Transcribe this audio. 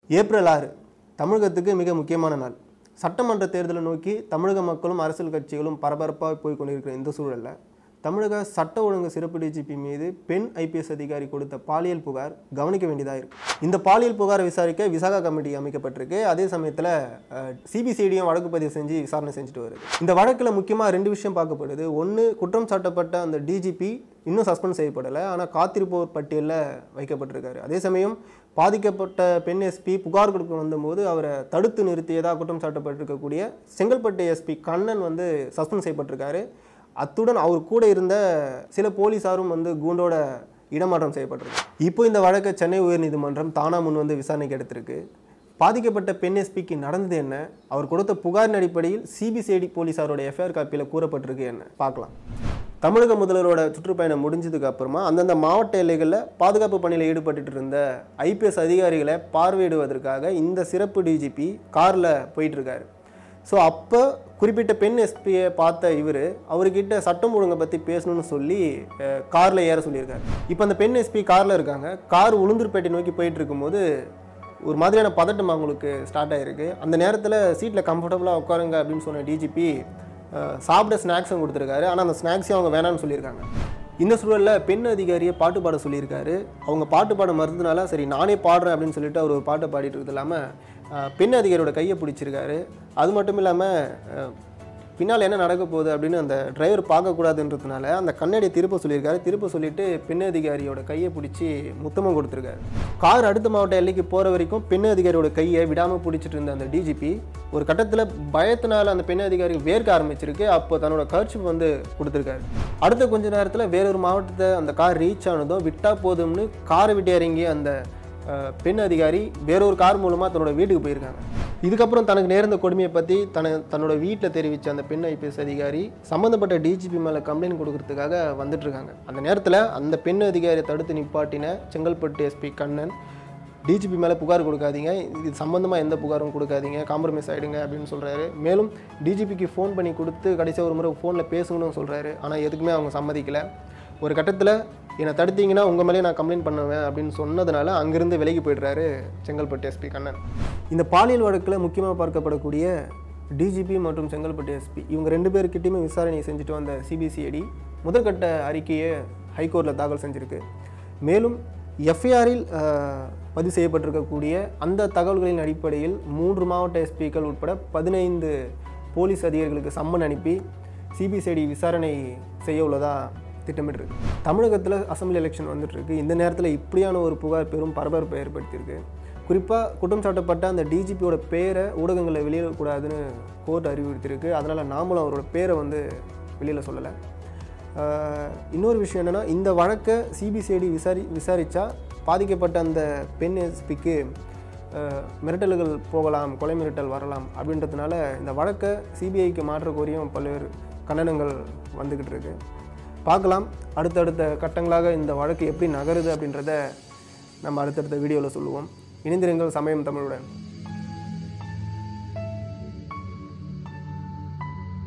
April ஆறு தமிழகத்துக்கு மிக முக்கியமான நாள் சட்டமன்ற தேர்தலை நோக்கி தமிழக மக்களும் அரசியல் கட்சிகளும் பரபரப்பாக போய் கொண்டிருக்கிற இந்த சூழலில் தமிழக சட்ட ஒழுங்கு சிறப்பு டிஜிபி மீது பெண் ஐபிஎஸ் அதிகாரி கொடுத்த பாலியல் புகார் கவனிக்க வேண்டியதாக இருக்கு இந்த பாலியல் புகாரை விசாரிக்க விசாகா கமிட்டி அமைக்கப்பட்டிருக்கு அதே சமயத்தில் சிபிசிஐடியும் வழக்கு பதிவு செஞ்சு விசாரணை செஞ்சுட்டு வருது இந்த வழக்கில் முக்கியமாக ரெண்டு விஷயம் பார்க்கப்படுது ஒன்று குற்றம் சாட்டப்பட்ட அந்த டிஜிபி இன்னும் சஸ்பெண்ட் செய்யப்படலை ஆனால் காத்திருப்போர் பட்டியலில் வைக்கப்பட்டிருக்காரு அதே சமயம் பாதிக்கப்பட்ட பெண் எஸ்பி புகார் கொடுக்க வந்தபோது அவரை தடுத்து நிறுத்தியதாக குற்றம் சாட்டப்பட்டிருக்கக்கூடிய செங்கல்பட்டு எஸ்பி கண்ணன் வந்து சஸ்பெண்ட் செய்யப்பட்டிருக்காரு அத்துடன் அவர் கூட இருந்த சில போலீஸாரும் வந்து கூண்டோட இடமாற்றம் செய்யப்பட்டிருக்கு இப்போ இந்த வழக்கை சென்னை உயர்நீதிமன்றம் தானா முன் வந்து விசாரணைக்கு எடுத்திருக்கு பாதிக்கப்பட்ட பெண் எஸ்பிக்கு நடந்தது என்ன அவர் கொடுத்த புகாரின் அடிப்படையில் சிபிசிஐடி போலீஸாரோட எஃப்ஐஆர் காப்பியில் கூறப்பட்டிருக்கு என்ன பார்க்கலாம் தமிழக முதல்வரோட சுற்றுப்பயணம் முடிஞ்சதுக்கு அப்புறமா அந்தந்த மாவட்ட எல்லைகளில் பாதுகாப்பு பணியில் ஈடுபட்டுட்டு இருந்த ஐபிஎஸ் அதிகாரிகளை பார்வையிடுவதற்காக இந்த சிறப்பு டிஜிபி காரில் போயிட்டு இருக்காரு ஸோ அப்போ குறிப்பிட்ட பெண் எஸ்பியை பார்த்த இவர் அவர்கிட்ட சட்டம் ஒழுங்கை பற்றி பேசணும்னு சொல்லி காரில் ஏற சொல்லியிருக்காரு இப்போ அந்த பெண் எஸ்பி காரில் இருக்காங்க கார் உளுந்தூர்பேட்டை நோக்கி போயிட்டு இருக்கும்போது ஒரு மாதிரியான பதட்டம் அவங்களுக்கு ஸ்டார்ட் ஆகிருக்கு அந்த நேரத்தில் சீட்டில் கம்ஃபர்டபுளாக உட்காருங்க அப்படின்னு சொன்ன டிஜிபி சாப்பிட ஸ்நாக்ஸும் கொடுத்துருக்காரு ஆனால் அந்த ஸ்நாக்ஸையும் அவங்க வேணாம்னு சொல்லியிருக்காங்க இந்த சூழலில் பெண் அதிகாரியை பாட்டு பாட சொல்லியிருக்காரு அவங்க பாட்டு பாட மறுத்தனால சரி நானே பாடுறேன் அப்படின்னு சொல்லிட்டு அவர் ஒரு பாட்டை பாடிட்டு இருக்கிறது இல்லாமல் பெண் அதிகாரியோட கையை பிடிச்சிருக்காரு அது மட்டும் இல்லாமல் பின்னால் என்ன நடக்க போகுது அப்படின்னு அந்த டிரைவர் பார்க்கக்கூடாதுன்றதுனால அந்த கண்ணாடியை திருப்ப சொல்லியிருக்காரு திருப்ப சொல்லிட்டு பெண் அதிகாரியோட கையை பிடிச்சி முத்தமும் கொடுத்துருக்காரு கார் அடுத்த மாவட்ட எல்லைக்கு போகிற வரைக்கும் பெண் அதிகாரியோட கையை விடாமல் பிடிச்சிட்டு இருந்த அந்த டிஜிபி ஒரு கட்டத்தில் பயத்தினால அந்த பெண் அதிகாரி வேர்க்க ஆரம்பிச்சிருக்கு அப்போ தன்னோட கர்ச்சிப் வந்து கொடுத்துருக்காரு அடுத்த கொஞ்ச நேரத்தில் வேறொரு மாவட்டத்தை அந்த கார் ரீச் ஆனதும் விட்டா போதும்னு காரை விட்டு இறங்கி அந்த பெண் அதிகாரி வேறொரு கார் மூலமாக தன்னோட வீட்டுக்கு போயிருக்காங்க இதுக்கப்புறம் தனக்கு நேர்ந்த கொடுமையை பற்றி தன தன்னோட வீட்டில் தெரிவித்த அந்த பெண் ஐபிஎஸ் அதிகாரி சம்மந்தப்பட்ட டிஜிபி மேலே கம்ப்ளைண்ட் கொடுக்கறதுக்காக வந்துட்டுருக்காங்க அந்த நேரத்தில் அந்த பெண் அதிகாரியை தடுத்து நிப்பாட்டின செங்கல்பட்டு எஸ்பி கண்ணன் டிஜிபி மேலே புகார் கொடுக்காதீங்க இது சம்மந்தமாக எந்த புகாரும் கொடுக்காதீங்க காம்ப்ரமைஸ் ஆகிடுங்க அப்படின்னு சொல்கிறாரு மேலும் டிஜிபிக்கு ஃபோன் பண்ணி கொடுத்து கடைசியாக ஒரு முறை ஃபோனில் பேசணும்னு சொல்கிறாரு ஆனால் எதுக்குமே அவங்க சம்மதிக்கலை ஒரு கட்டத்தில் என்னை தடுத்தீங்கன்னா உங்கள் மேலே நான் கம்ப்ளைண்ட் பண்ணுவேன் அப்படின்னு சொன்னதுனால அங்கேருந்து விலகி போயிடுறாரு செங்கல்பட்டு எஸ்பி கண்ணன் இந்த பாலியல் வழக்கில் முக்கியமாக பார்க்கப்படக்கூடிய டிஜிபி மற்றும் செங்கல்பட்டு எஸ்பி இவங்க ரெண்டு பேர்கிட்டையுமே விசாரணை செஞ்சுட்டு வந்த சிபிசிஐடி முதற்கட்ட அறிக்கையை ஹைகோர்ட்டில் தாக்கல் செஞ்சுருக்கு மேலும் எஃப்ஐஆரில் பதிவு செய்யப்பட்டிருக்கக்கூடிய அந்த தகவல்களின் அடிப்படையில் மூன்று மாவட்ட எஸ்பிக்கள் உட்பட பதினைந்து போலீஸ் அதிகாரிகளுக்கு சம்மன் அனுப்பி சிபிசிஐடி விசாரணை செய்ய உள்ளதா திட்டமிட்டிருக்கு தமிழகத்தில் அசம்பிளி எலெக்ஷன் வந்துட்டுருக்கு இந்த நேரத்தில் இப்படியான ஒரு புகார் பெரும் பரபரப்பை ஏற்படுத்தியிருக்கு குறிப்பாக குற்றம் சாட்டப்பட்ட அந்த டிஜிபியோட பேரை ஊடகங்களில் வெளியிடக்கூடாதுன்னு கோர்ட் அறிவுறுத்தியிருக்கு அதனால் நாமளும் அவரோட பேரை வந்து வெளியில் சொல்லலை இன்னொரு விஷயம் என்னென்னா இந்த வழக்கை சிபிசிஐடி விசாரி விசாரித்தா பாதிக்கப்பட்ட அந்த பெண் எஸ்பிக்கு மிரட்டல்கள் போகலாம் கொலை மிரட்டல் வரலாம் அப்படின்றதுனால இந்த வழக்கை சிபிஐக்கு மாற்ற கோரியும் பல்வேறு கண்டனங்கள் வந்துக்கிட்டு இருக்கு பார்க்கலாம் அடுத்தடுத்த கட்டங்களாக இந்த வழக்கு எப்படி நகருது அப்படின்றத நம்ம அடுத்தடுத்த வீடியோவில் சொல்லுவோம் இணைந்திருங்கள் சமயம் தமிழுடன்